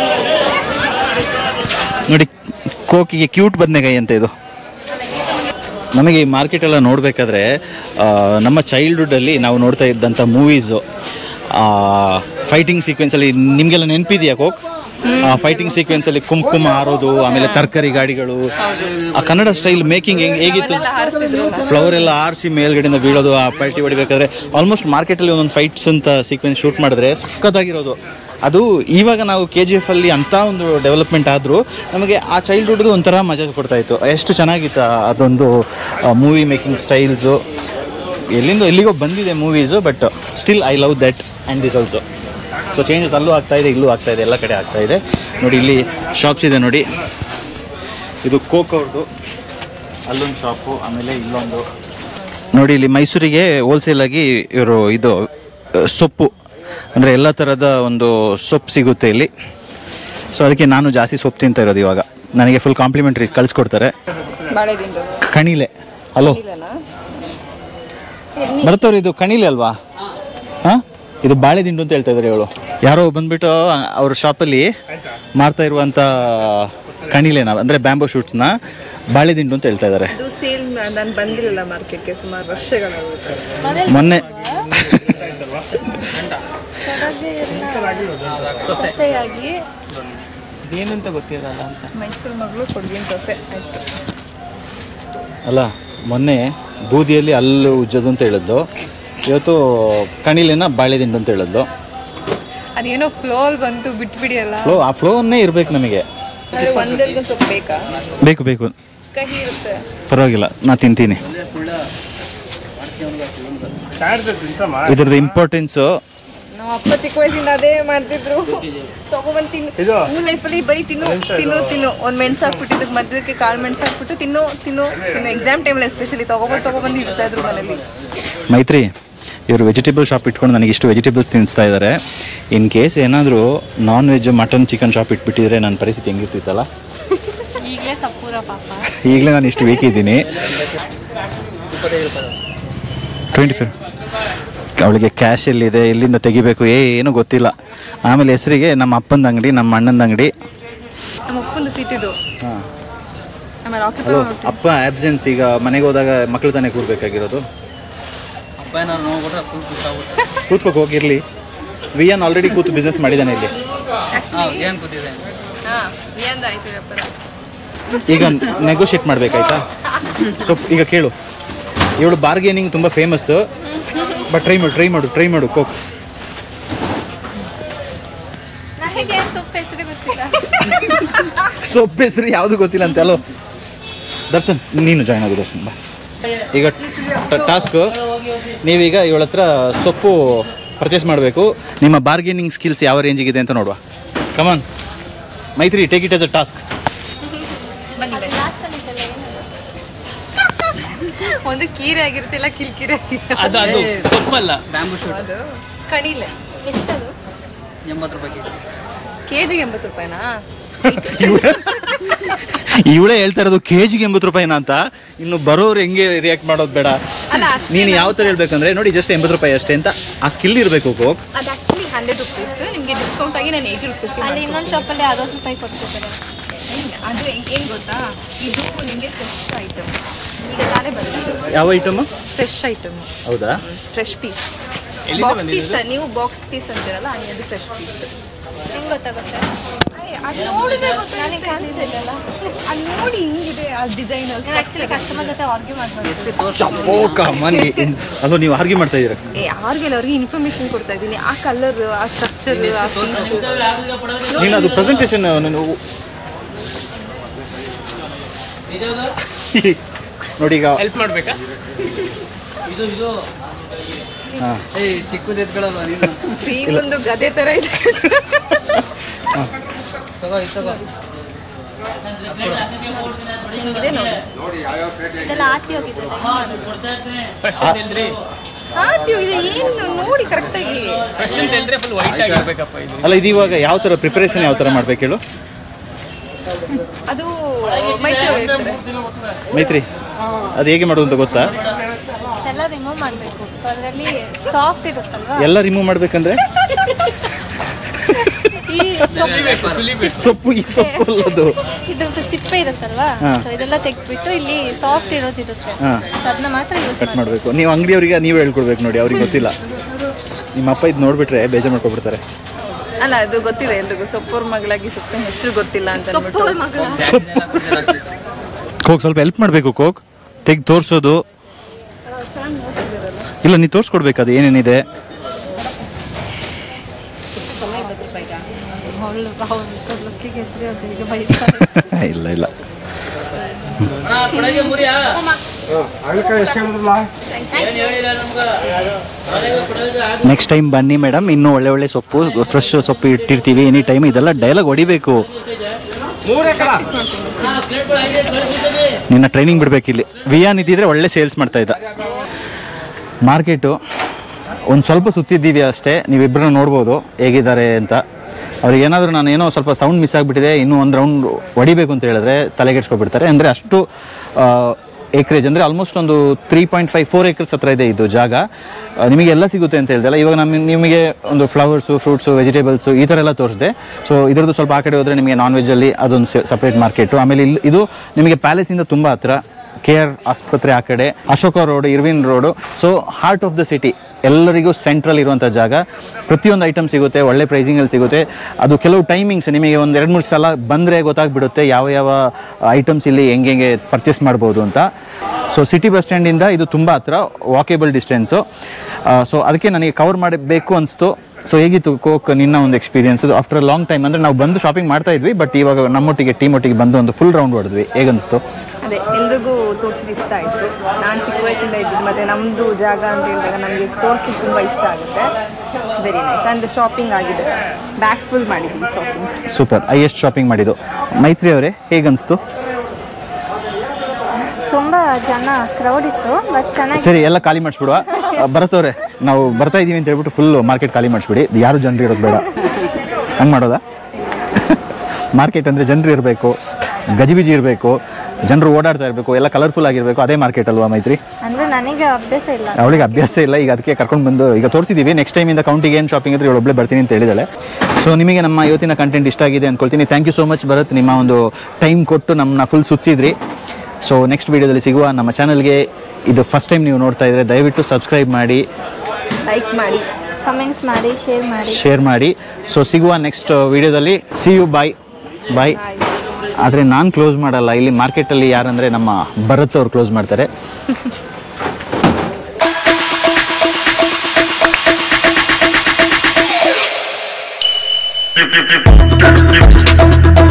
ನೋಡಿ ಕೋಕಿಗೆ ಕ್ಯೂಟ್ ಬದನೆಕಾಯಿ ಅಂತ ಇದು ನಮಗೆ ಈ ಮಾರ್ಕೆಟ್ ಎಲ್ಲ ನೋಡಬೇಕಾದ್ರೆ ನಮ್ಮ ಚೈಲ್ಡ್ಹುಡ್ಡಲ್ಲಿ ನಾವು ನೋಡ್ತಾ ಇದ್ದಂಥ ಮೂವೀಸು ಫೈಟಿಂಗ್ ಸೀಕ್ವೆನ್ಸಲ್ಲಿ ನಿಮಗೆಲ್ಲ ನೆನಪಿದೆಯಾ ಕೋಕ್ ಆ ಫೈಟಿಂಗ್ ಸೀಕ್ವೆನ್ಸಲ್ಲಿ ಕುಂಕುಮ ಹಾರೋದು ಆಮೇಲೆ ತರಕಾರಿ ಗಾಡಿಗಳು ಆ ಕನ್ನಡ ಸ್ಟೈಲ್ ಮೇಕಿಂಗ್ ಹೆಂಗೆ ಹೇಗಿತ್ತು ಎಲ್ಲ ಹಾರಿಸ್ತಿದ್ರು ಫ್ಲವರ್ ಎಲ್ಲ ಆರಿಸಿ ಮೇಲ್ಗಡೆಯಿಂದ ಬೀಳೋದು ಆ ಪಲ್ಟಿ ಹೊಡಿಬೇಕಾದ್ರೆ ಆಲ್ಮೋಸ್ಟ್ ಮಾರ್ಕೆಟಲ್ಲಿ ಒಂದೊಂದು ಫೈಟ್ಸ್ ಅಂತ ಸೀಕ್ವೆನ್ಸ್ ಶೂಟ್ ಮಾಡಿದ್ರೆ ಸಖತ್ತಾಗಿರೋದು ಅದು ಇವಾಗ ನಾವು ಕೆ ಜಿ ಎಫ್ ಅಲ್ಲಿ ಅಂಥ ಒಂದು ಡೆವಲಪ್ಮೆಂಟ್ ಆದರೂ ನಮಗೆ ಆ ಚೈಲ್ಡ್ಹುಡ್ದು ಒಂಥರ ಮಜಾ ಕೊಡ್ತಾ ಇತ್ತು ಎಷ್ಟು ಚೆನ್ನಾಗಿತ್ತು ಆ- ಅದೊಂದು ಮೂವಿ ಮೇಕಿಂಗ್ ಸ್ಟೈಲ್ಸು ಎಲ್ಲಿಂದ ಎಲ್ಲಿಗೋ ಬಂದಿದೆ movies but still I love that and this also so changes ಅಲ್ಲೂ ಆಗ್ತಾ ಇದೆ ಇಲ್ಲೂ ಆಗ್ತಾ ಇದೆ ಎಲ್ಲ ಕಡೆ ಆಗ್ತಾ ಇದೆ ನೋಡಿ ಇಲ್ಲಿ ಶಾಪ್ಸ್ ಇದೆ ನೋಡಿ ಇದು ಕೋಕ್ ಅವ್ರದ್ದು ಅಲ್ಲೊಂದು ಶಾಪು ಆಮೇಲೆ ಇಲ್ಲೊಂದು ನೋಡಿ ಇಲ್ಲಿ ಮೈಸೂರಿಗೆ ಹೋಲ್ಸೇಲ್ ಆಗಿ ಇವರು ಇದು ಅ, ಸೊಪ್ಪು ಅಂದರೆ ಎಲ್ಲ ಥರದ ಒಂದು ಸೊಪ್ಪು ಸಿಗುತ್ತೆ ಇಲ್ಲಿ ಸೊ ಅದಕ್ಕೆ ನಾನು ಜಾಸ್ತಿ ಸೊಪ್ಪು ತಿಂತಾ ಇರೋದು ಇವಾಗ ನನಗೆ ಫುಲ್ ಕಾಂಪ್ಲಿಮೆಂಟ್ರಿ ಕಳಿಸ್ಕೊಡ್ತಾರೆ ಬಾಳೆದಿಂಡು ಕಣಿಲೆ ಹಲೋ ಇಲ್ಲನಾ ಬರ್ತವ್ರಿ ಇದು ಕಣಿಲೆ ಅಲ್ವಾ ಹಾಂ ಇದು ಬಾಳೆ ದಿಂಡು ಅಂತ ಹೇಳ್ತಾ ಇದ್ದಾರೆ ಇವಳು ಯಾರೋ ಬಂದ್ಬಿಟ್ಟು ಅವ್ರ ಶಾಪಲ್ಲಿ ಮಾರ್ತಾ ಇರುವಂಥ ಕಣಿಲೆನ ಅಂದರೆ ಬ್ಯಾಂಬೋ ಶೂಟ್ಸ್ನ ಬಾಳೆ ದಿಂಡು ಅಂತ ಹೇಳ್ತಾ ಇದ್ದಾರೆ ಇದು ಸೇಲ್ ನಾನು ಬಂದಿರಲಿಲ್ಲ ಮಾರ್ಕೆಟ್ಗೆ ಸುಮಾರು ವರ್ಷಗಳಾಗುತ್ತೆ ಮೊನ್ನೆ ಸೊಸೆಯಾಗಿ ಏನು ಅಂತ ಗೊತ್ತಿರಲ್ಲ ಅಂತ ಮೈಸೂರು ಮಗಳು ಕೊಡಗಿನ ಸೊಸೆ ಆಯ್ತು ಅಲ್ಲ ಮೊನ್ನೆ ಬೂದಿಯಲ್ಲಿ ಹಲ್ಲು ಉಜ್ಜೋದು ಅಂತ ಹೇಳಿದ್ದು ಇವತ್ತು ಕಣಿಲೆನ ಬಾಳೆ ದಿಂಡು ಅಂತ ಹೇಳಿದ್ದು ಅದೇನೋ ಫ್ಲೋ ಅಲ್ಲಿ ಬಂತು ಬಿಟ್ಬಿಡಿ ಅಲ್ಲ ಫ್ಲೋ ಆ ಫ್ಲೋವನ್ನೇ ಇರಬೇಕು ನಮಗೆ ಆದ್ರೆ ಒಂದೆರಡು ಸ್ವಲ್ಪ ಬೇಕಾ ಬೇಕು ಬೇಕು ಕಹಿ ಇರುತ್ತೆ ಪರವಾಗಿಲ್ಲ ನಾ ತಿಂತೀನಿ ಇದ್ರದ್ದು ಇಂಪಾರ್ಟೆನ್ಸು ನಾವು ಅಪ್ಪ ಚಿಕ್ಕ ವಯಸ್ಸಿಂದ ಅದೇ ಮಾಡ್ತಿದ್ರು ತಗೊಬಂದ್ ತಿನ್ನು ಸ್ಕೂಲ್ ಲೈಫಲ್ಲಿ ಬರೀ ತಿನ್ನು ತಿನ್ನು ತಿನ್ನು ಒಂದ್ ಮೆಣಸು ಹಾಕ್ಬಿಟ್ಟಿದ್ದಕ್ಕೆ ಮಧ್ಯಕ್ಕೆ ಕಾಳು ಮೆಣಸು ಹಾಕ್ಬಿಟ್ಟು ತಿನ್ನು ತಿನ್ನು ತಿನ್ನು ಎಕ್ಸಾಮ್ ಟೈಮಲ್ಲಿ ಎಸ್ಪೆಷಲಿ ತಗೊಬಂದು ತಗೊಬಂದು ಇಡ್ತಾ ಇದ್ರು ಮನೇಲಿ ಮೈತ್ರಿ ಇವರು ವೆಜಿಟೇಬಲ್ ಶಾಪ್ ಇಟ್ಕೊಂಡು ನನಗೆ ಇಷ್ಟು ವೆಜಿಟೇಬಲ್ಸ್ ತಿನ್ನಿಸ್ತಾ ಇದ್ದಾರೆ ಇನ್ ಕೇಸ್ ಏನಾದರೂ non veg mutton chicken shop ಇಟ್ಬಿಟ್ಟಿದ್ರೆ ನನ್ನ ಪರಿಸ್ಥಿತಿ ಹೆಂಗಿರ್ತಿತ್ತಲ್ಲ ಈಗಲೇ ಸಪೂರ ಪಾಪ ಈಗಲೇ ನಾನು ಇಷ್ಟು ವೀಕ್ ಇದ್ದೀನಿ ಟ್ವೆಂಟಿ ಫೈವ್ ಅವಳಿಗೆ ಕ್ಯಾಶ್ ಎಲ್ಲಿದೆ ಎಲ್ಲಿಂದ ತೆಗಿಬೇಕು ಏನು ಗೊತ್ತಿಲ್ಲ ಆಮೇಲೆ ಹೆಸರಿಗೆ ನಮ್ಮ ಅಪ್ಪಂದ ಅಂಗಡಿ ನಮ್ಮ ಅಣ್ಣಂದ ಅಂಗಡಿ ನಮ್ಮ ಅಪ್ಪಂದು ಸೀಟ್ ಇದು ಹಾಂ ಆಮೇಲೆ ಹಲೋ ಆಕ್ಯುಪೈ ಅಪ್ಪ ಆಬ್ಸೆನ್ಸ್ ಈಗ ಮನೆಗೆ ಹೋದಾಗ ಮಕ್ಕಳು ತಾನೇ ಕೂರ್ಬೇಕಾಗಿರೋದು ಅಪ್ಪ ಏನಾದ್ರು ನೋಡ್ಬಿಟ್ರೆ ಫುಲ್ ಕೂತಾಗುತ್ತೆ ಕೂತ್ಕೋಕ್ ಹೋಗಿರ್ಲಿ ವಿ ಎನ್ ಆಲ್ರೆಡಿ ಕೂತು ಬಿಸ್ನೆಸ್ ಮಾಡಿದ್ದಾನೆ ಇಲ್ಲಿ ಏನು ಕೂತಿದೆ ಹಾಂ ಏಂದ ಆಯ್ತು ವ್ಯಾಪಾರ ಈಗ ನೆಗೋಷಿಯೇಟ್ ಮಾಡ್ಬೇಕಾಯ್ತಾ ಸೊ ಈಗ ಕೇಳು ಇವಳು ಬಾರ್ಗೇನಿಂಗ್ ತುಂಬ ಫೇಮಸ್ಸು ಬಟ್ ಟ್ರೈ ಮಾಡು ಟ್ರೈ ಮಾಡು ಟ್ರೈ ಮಾಡು ಕೋಕ್ ನನಗೆ ಸೊಪ್ಪು ಹೆಸರು ಗೊತ್ತಿಲ್ಲ ಸೊಪ್ಪು ಹೆಸರು ಯಾವುದು ಗೊತ್ತಿಲ್ಲ ಅಂತ ಅಲೋ ದರ್ಶನ್ ನೀನು ಜಾಯ್ನ್ ಆಗು ದರ್ಶನ್ ಬಾ ಈಗ ಟಾಸ್ಕು ನೀವೀಗ ಇವಳ ಹತ್ರ ಸೊಪ್ಪು ಪರ್ಚೇಸ್ ಮಾಡಬೇಕು ನಿಮ್ಮ ಬಾರ್ಗೇನಿಂಗ್ ಸ್ಕಿಲ್ಸ್ ಯಾವ ರೇಂಜಿಗಿದೆ ಅಂತ ನೋಡುವ come on Maitri take it as a task ಬನ್ನಿ ಬನ್ನಿ ಒಂದು ಕೀರೆ ಆಗಿರುತ್ತೆ ಇಲ್ಲ ಕಿಲ್ಕಿರೆ ಆಗಿರುತ್ತೆ ಅದು ಅದು ಸೊಪ್ಪಲ್ಲ ಅದು ಕಣಿಲೆ ಎಷ್ಟದು ಎಂಬತ್ತು ರೂಪಾಯಿ ಕೆ ಜಿಗೆ ಎಂಬತ್ತು ರೂಪಾಯಿನಾ ಇವಳೇ ಹೇಳ್ತಾ ಇರೋದು ಕೆ ಜಿಗೆ ಎಂಬತ್ತು ರೂಪಾಯಿನ ಅಂತ ಇನ್ನು ಬರೋರು ಹೆಂಗೆ ರಿಯಾಕ್ಟ್ ಮಾಡೋದು ಬೇಡ ಅಲ್ಲ ಅಷ್ಟೇ ನೀನು ಯಾವ ಥರ ಹೇಳ್ಬೇಕಂದ್ರೆ ನೋಡಿ ಜಸ್ಟ್ ಎಂಬತ್ತು ರೂಪಾಯಿ ಅಷ್ಟೇ ಅಂತ ಆ ಸ್ಕಿಲ್ ಇರಬೇಕು ಕೋಕ್ ಅದು ಆಕ್ಚುಲಿ ಹಂಡ್ರೆಡ್ ರುಪೀಸ್ ನಿಮಗೆ ಡಿಸ್ಕೌಂಟ್ ಆಗಿ ನಾನು ಏಯ್ಟಿ ರುಪೀಸ್ಗೆ ಅಲ್ಲಿ ಇನ್ನೊಂದು ಶಾಪಲ್ಲಿ ಅರವತ್ತು ರೂಪಾಯಿ ಕೊಡ್ತಿದ್ದಾರೆ ಅದು ಏನು ಗೊತ್ತಾ ಇದು ನಿಮಗೆ ಫ್ರೆಶ್ ಐಟಮ್ ಈಗ ತಾನೇ ಬರುತ್ತೆ ಯಾವ ಐಟಮ್ ಫ್ರೆಶ್ ಐಟಮ್ ಹೌದಾ ಫ್ರೆಶ್ ಪೀಸ್ ಎಲ್ಲಿಂದ ಬಾಕ್ಸ್ ಬಂದಿದೆ ಪೀಸ್ ನೀವು ಬಾಕ್ಸ್ ಪೀಸ್ ಅಂತೀರಲ್ಲ ಹಂಗೆ ಅದು ಫ್ರೆಶ್ ಪೀಸ್ ಹೆಂಗೆ ಗೊತ್ತಾಗುತ್ತೆ ಅದು ನೋಡಿದ್ರೆ ನನಗೆ ಕಾಣಿಸ್ತಿದ್ದಲ್ಲ ಅದು ನೋಡಿ ಹಿಂಗಿದೆ ಆ ಡಿಸೈನ್ ನಾನು ಆ್ಯಕ್ಚುಲಿ ಕಸ್ಟಮರ್ ಜೊತೆ ಆರ್ಗ್ಯೂ ಮಾಡ್ಬೋದು ಚಪ್ಪೋಕ ಮನಿ ಅಲ್ಲೋ ನೀವು ಆರ್ಗ್ಯೂ ಮಾಡ್ತಾ ಇದ್ದೀರಾ ಯಾರಿಗೆಲ್ಲ ಅವ್ರಿಗೆ ಇನ್ಫಾರ್ಮೇಶನ್ ಕೊಡ್ತಾ ಇದ್ದೀನಿ ಆ ಕಲರ್ ಆ ಸ್ಟ್ರಕ್ಚರ್ ಆ ಪೀಸ್ ನೀನು ಅದು ಪ್ರೆಸೆಂಟೇಷನ್ ನೋಡಿ ಈಗ ಹೆಲ್ಪ್ ಮಾಡ್ಬೇಕಾ ಹಾ. ಚಿಕ್ಕದು ಎತ್ಕೊಳ್ಳಲ್ವ ನೀನು ಈ ಒಂದು ಗದೆ ತರ ಇದೆ ತಗೋ ಇದು ತಗೋ ಹಿಂಗಿದೆ ನೋಡಿ ಇದೆಲ್ಲ ಆತಿ ಹೋಗಿದ್ರೆ ಫ್ರೆಶ್ ಅಂತ ಹೇಳಿದ್ರಿ ಆತಿ ಇದೆ ಏನು ನೋಡಿ ಕರೆಕ್ಟಾಗಿ ಫ್ರೆಶ್ ಅಂತ ಹೇಳಿದ್ರೆ ಫುಲ್ ವೈಟ್ ಆಗಿರ್ಬೇಕಪ್ಪ ಇದು ಅಲ್ಲ ಇದು ಇವಾಗ ಯಾವ ಥರ ಪ್ರಿಪರೇಷನ್ ಯಾವ ಥರ ಮಾಡ್ಬೇಕು ಹೇಳು ಅದು ಮೈತ್ರಿ ಅವ್ರು ಹೇಳ್ತಾರೆ ಮೈತ್ರಿ ಅದು ಹೇಗೆ ಮಾಡೋದು ಅಂತ ಗೊತ್ತಾ ಎಲ್ಲ ರಿಮೂವ್ ಮಾಡಬೇಕು ಸೊ ಅದರಲ್ಲಿ ಸಾಫ್ಟ್ ಇರುತ್ತಲ್ವಾ ಎಲ್ಲ ರಿಮೂವ್ ಮಾಡ್ಬೇಕಂದ್ರೆ ಈ ಸೊಪ್ಪು ಸೊಪ್ಪು ಈ ಸೊಪ್ಪು ಅಲ್ಲದು ಇದ್ರದ್ದು ಸಿಪ್ಪೆ ಇರುತ್ತಲ್ವಾ ಹಾ. ಸೊ ಇದೆಲ್ಲ ತೆಗ್ದ್ಬಿಟ್ಟು ಇಲ್ಲಿ ಸಾಫ್ಟ್ ಇರೋದಿರುತ್ತೆ ಹಾ. ಸೊ ಅದನ್ನ ಮಾತ್ರ ಯೂಸ್ ಕಟ್ ಮಾಡಬೇಕು ನೀವು ಅಂಗಡಿಯವರಿಗೆ ನೀವು ಹೇಳ್ಕೊಡ್ಬೇಕು ನೋಡಿ ಅವ್ರಿಗೆ ಗೊತ್ತಿಲ್ಲ ನಿಮ್ಮ ಅಪ್ಪ ಇದು ನೋಡ್ಬಿಟ್ರೆ ಬೇಜಾರು ಮಾಡ್ಕೊಬಿಡ್ತಾರೆ ಅಲ್ಲ ಅದು ಗೊತ್ತಿಲ್ಲ ಎಲ್ರಿಗೂ ಸೊಪ್ಪೋರ್ ಮಗಳಾಗಿ ಸೊಪ್ಪಿನ ಹೆಸರು ಗೊತ್ತಿಲ್ಲ ಅಂತ ಸೊಪ್ಪು ಮಗಳ ಕೋಕ್ ಸ್ವಲ್ಪ ಹೆಲ್ಪ್ ಮಾಡಬೇಕು ಕೋಕ್ ತೆಗ್ದು ತೋರಿಸೋದು ಇಲ್ಲ ನೀವು ತೋರಿಸ್ಕೊಡ್ಬೇಕು ಅದು ಏನೇನಿದೆ ಅವಳು ಅವ್ರ ಲುಕ್ಕಿಗೆ ಎದ್ರಿ ಅವ್ರಿಗೆ ಬೈತಾರೆ ಇಲ್ಲ ಇಲ್ಲ ನೆಕ್ಸ್ಟ್ ಟೈಮ್ ಬನ್ನಿ ಮೇಡಮ್ ಇನ್ನೂ ಒಳ್ಳೆ ಒಳ್ಳೆ ಸೊಪ್ಪು ಫ್ರೆಶ್ ಸೊಪ್ಪು ಇಟ್ಟಿರ್ತೀವಿ ಎನಿ ಟೈಮ್ ಇದೆಲ್ಲ ಡೈಲಾಗ್ ಹೊಡಿಬೇಕು ನಿನ್ನ ಟ್ರೈನಿಂಗ್ ಬಿಡ್ಬೇಕು ಇಲ್ಲಿ ವಿಯಾನ್ ಇದ್ದಿದ್ರೆ ಒಳ್ಳೆ ಸೇಲ್ಸ್ ಮಾಡ್ತಾ ಇದ್ದ ಮಾರ್ಕೆಟು ಒಂದು ಸ್ವಲ್ಪ ಸುತ್ತಿದ್ದೀವಿ ಅಷ್ಟೇ ನೀವಿಬ್ಬರನ್ನ ನೋಡ್ಬೋದು ಹೇಗಿದ್ದಾರೆ ಅಂತ ಅವ್ರಿಗೆ ಏನಾದರೂ ನಾನು ಏನೋ ಸ್ವಲ್ಪ ಸೌಂಡ್ ಮಿಸ್ ಆಗಿಬಿಟ್ಟಿದೆ ಇನ್ನೂ ಒಂದು ರೌಂಡ್ ಹೊಡಿಬೇಕು ಅಂತ ಹೇಳಿದ್ರೆ ತಲೆಗೆಡ್ಸ್ಕೊಬಿಡ್ತಾರೆ ಅಂದರೆ ಅಷ್ಟು ಏಕ್ರೇಜ್ ಅಂದರೆ ಆಲ್ಮೋಸ್ಟ್ ಒಂದು three point five four acres ಹತ್ರ ಇದೆ ಇದು ಜಾಗ ಆ, ನಿಮಗೆ ಎಲ್ಲ ಸಿಗುತ್ತೆ ಅಂತ ಹೇಳ್ದಲ್ಲ ಇವಾಗ ನಮ್ಮ ನಿಮಗೆ ಒಂದು ಫ್ಲವರ್ಸು ಫ್ರೂಟ್ಸು ವೆಜಿಟೇಬಲ್ಸು ಈ ಥರ ಎಲ್ಲ ತೋರಿಸಿದೆ ಸೊ ಇದರದ್ದು ಸ್ವಲ್ಪ ಆ ಕಡೆ ಹೋದರೆ ನಿಮಗೆ ನಾನ್ ವೆಜ್ಜಲ್ಲಿ ಅದೊಂದು ಸಪ್ರೇಟ್ ಮಾರ್ಕೆಟು ಆಮೇಲೆ ಇಲ್ಲಿ ಇದು ನಿಮಗೆ ಪ್ಯಾಲೇಸಿಂದ ತುಂಬ ಹತ್ರ ಕೆ ಆರ್ ಆಸ್ಪತ್ರೆ ಆ ಕಡೆ Ashoka road Irwin road so heart of the city ಎಲ್ಲರಿಗೂ ಸೆಂಟ್ರಲ್ ಇರುವಂಥ ಜಾಗ ಪ್ರತಿಯೊಂದು ಐಟಮ್ ಸಿಗುತ್ತೆ ಒಳ್ಳೆ ಪ್ರೈಸಿಂಗಲ್ಲಿ ಸಿಗುತ್ತೆ ಅದು ಕೆಲವು ಟೈಮಿಂಗ್ಸ್ ನಿಮಗೆ ಒಂದು ಎರಡು ಮೂರು ಸಲ ಬಂದರೆ ಗೊತ್ತಾಗ್ಬಿಡುತ್ತೆ ಯಾವ ಯಾವ ಐಟಮ್ಸ್ ಇಲ್ಲಿ ಹೆಂಗೆ ಹೆಂಗೆ ಪರ್ಚೇಸ್ ಮಾಡ್ಬೋದು ಅಂತ ಸೊ ಸಿಟಿ ಬಸ್ ಸ್ಟ್ಯಾಂಡಿಂದ ಇದು ತುಂಬ ಹತ್ರ ವಾಕೇಬಲ್ ಡಿಸ್ಟೆನ್ಸು ಸೊ ಅದಕ್ಕೆ ನನಗೆ ಕವರ್ ಮಾಡಬೇಕು ಅನಿಸ್ತು ಸೊ ಹೇಗಿತ್ತು ಕೋಕ್ ನಿನ್ನ ಒಂದು ಎಕ್ಸ್ಪೀರಿಯನ್ಸ್ ಆಫ್ಟರ್ ಲಾಂಗ್ ಟೈಮ್ ಅಂದರೆ ನಾವು ಬಂದು ಶಾಪಿಂಗ್ ಮಾಡ್ತಾ ಇದ್ವಿ ಬಟ್ ಇವಾಗ ನಮ್ಮೊಟ್ಟಿಗೆ ಟೀಮ್ ಒಟ್ಟಿಗೆ ಬಂದು ಒಂದು ಫುಲ್ ರೌಂಡ್ ಹೊಡೆದ್ವಿ ಹೇಗನ್ನಿಸ್ತು ಅದೇ ಎಲ್ರಿಗೂ ತೋರಿಸಿದ ಇಷ್ಟ ಆಯಿತು ನಾನು ಚಿಕ್ಕ ವಯಸ್ಸಿಂದ ಇದ್ದೀನಿ ಮತ್ತು ನಮ್ಮದು ಜಾಗ ಅಂತ ಹೇಳಿದಾಗ ನಮಗೆ ತೋರಿಸ್ಲಿಕ್ಕೆ ತುಂಬ ಇಷ್ಟ ಆಗುತ್ತೆ it's very nice and shopping ಆಗಿದೆ ಬ್ಯಾಗ್ ಫುಲ್ ಮಾಡಿದ್ದೀವಿ ಶಾಪಿಂಗ್ ಸೂಪರ್ ಹೈಯೆಸ್ಟ್ ಶಾಪಿಂಗ್ ಮಾಡಿದ್ದು ಮೈತ್ರಿ ಅವರೇ ಹೇಗನ್ನಿಸ್ತು ತುಂಬಾ ಜನ ಕ್ರೌಡ್ ಇತ್ತು ಬಟ್ ಚೆನ್ನಾಗಿ ಸರಿ ಎಲ್ಲ ಖಾಲಿ ಮಾಡಿಸ್ಬಿಡುವ ಭರತ್ ಅವರೇ ನಾವು ಬರ್ತಾ ಇದೀವಿ ಅಂತ ಹೇಳ್ಬಿಟ್ಟು ಫುಲ್ ಮಾರ್ಕೆಟ್ ಖಾಲಿ ಮಾಡಿಸ್ಬಿಡಿ ಯಾರು ಜನರು ಇರೋದು ಬೇಡ ಹಂಗೆ ಮಾಡೋದಾ ಮಾರ್ಕೆಟ್ ಅಂದರೆ ಜನರು ಇರಬೇಕು ಗಜಿಬಿಜಿ ಇರಬೇಕು ಜನರು ಓಡಾಡ್ತಾ ಇರಬೇಕು ಎಲ್ಲ ಕಲರ್ಫುಲ್ ಆಗಿರಬೇಕು ಅದೇ ಮಾರ್ಕೆಟ್ ಅಲ್ವಾ ಮೈತ್ರಿ ಅಂದ್ರೆ ನನಗೆ ಅಭ್ಯಾಸ ಇಲ್ಲ ಅವಳಿಗೆ ಅಭ್ಯಾಸ ಇಲ್ಲ ಈಗ ಅದಕ್ಕೆ ಕರ್ಕೊಂಡು ಬಂದು ಈಗ ತೋರಿಸಿದ್ದೀವಿ ನೆಕ್ಸ್ಟ್ ಟೈಮಿಂದ ಕೌಂಟಿಗೆ ಏನು ಶಾಪಿಂಗ್ ಇದ್ರೆ ಇವಳು ಒಬ್ಬಳೇ ಬರ್ತೀನಿ ಅಂತ ಹೇಳಿದಾಳೆ ಸೊ ನಿಮಗೆ ನಮ್ಮ ಇವತ್ತಿನ ಕಂಟೆಂಟ್ ಇಷ್ಟ ಆಗಿದೆ ಅಂದ್ಕೊಳ್ತೀನಿ thank you so much Bharat ನಿಮ್ಮ ಒಂದು ಟೈಮ್ ಕೊಟ್ಟು ನಮ್ಮನ್ನ ಫುಲ್ ಸುತ್ತಿದ್ರಿ ಸೊ ನೆಕ್ಸ್ಟ್ ವೀಡಿಯೋದಲ್ಲಿ ಸಿಗುವ ನಮ್ಮ ಚಾನಲ್ಗೆ ಇದು ಫಸ್ಟ್ ಟೈಮ್ ನೀವು ನೋಡ್ತಾ ಇದ್ರೆ ದಯವಿಟ್ಟು ಸಬ್ಸ್ಕ್ರೈಬ್ ಮಾಡಿ ಲೈಕ್ ಮಾಡಿ ಕಮೆಂಟ್ಸ್ ಮಾಡಿ ಶೇರ್ ಮಾಡಿ ಶೇರ್ ಮಾಡಿ ಸೊ ಸಿಗುವ ನೆಕ್ಸ್ಟ್ ವಿಡಿಯೋದಲ್ಲಿ ಸಿ ಯು ಬಾಯ್ ಬಾಯ್ ಆದರೆ ನಾನು ಕ್ಲೋಸ್ ಮಾಡಲ್ಲ ಇಲ್ಲಿ ಮಾರ್ಕೆಟಲ್ಲಿ ಯಾರಂದರೆ ನಮ್ಮ ಭರತ್ ಅವ್ರು ಕ್ಲೋಸ್ ಮಾಡ್ತಾರೆ Tip, tip, tip, tip, tip.